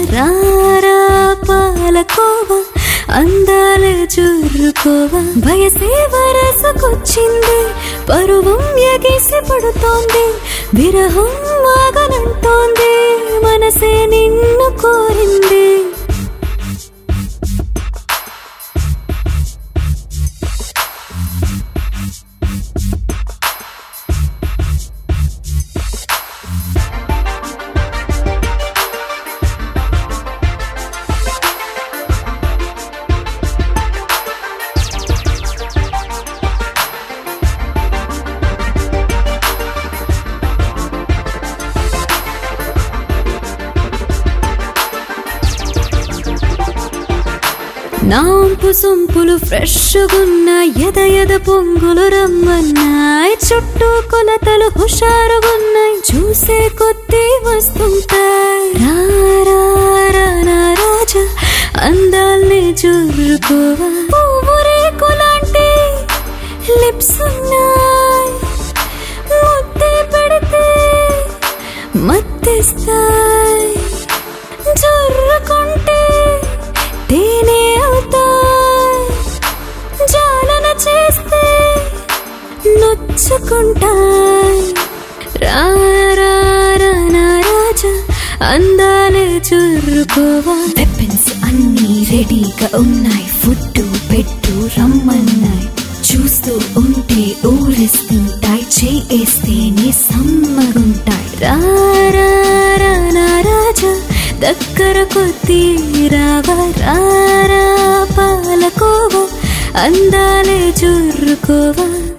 రారా పాలకోవా అందాలే చురుకోవా వయసే వరసకొచ్చింది పరువం ఎగేసి పడుతోంది విరహం ఆగనంటోంది మనసే నిన్ను కోరింది నాంపు సొంపులు ఫ్రెష్గున్నాయి ఎద ఎద పొంగులు రమ్మన్నాయి చుట్టూ కొలతలు హుషారుగున్నాయి చూసే కొద్దీ వస్తుంటాయి రా, రా, రా, నా రాజా అందాల్ని జుర్రుకోవా పువ్వు రేకులాంటి లిప్స్ ఉన్నాయి ముద్దే పెడితే మత్తిస్తాయి జుర్రుకుంటే తేనె అవుతాయి జాలన చేస్తే నొచ్చుకుంటాయి రా రా రా నా రాజా అందాలే చురుకోవా వెపన్స్ అన్నీ రెడీగా ఉన్నాయి ఫుడ్ పెట్టు రమ్మన్నాయి చూస్తూ ఉంటే ఊరిస్తుంటాయి చేస్తేనే సమ్మగుంటాయి రా రా రా నా రాజా దగ్గర కొద్దీ రావా రా రా పాలకోవా అందాలే చురుకోవా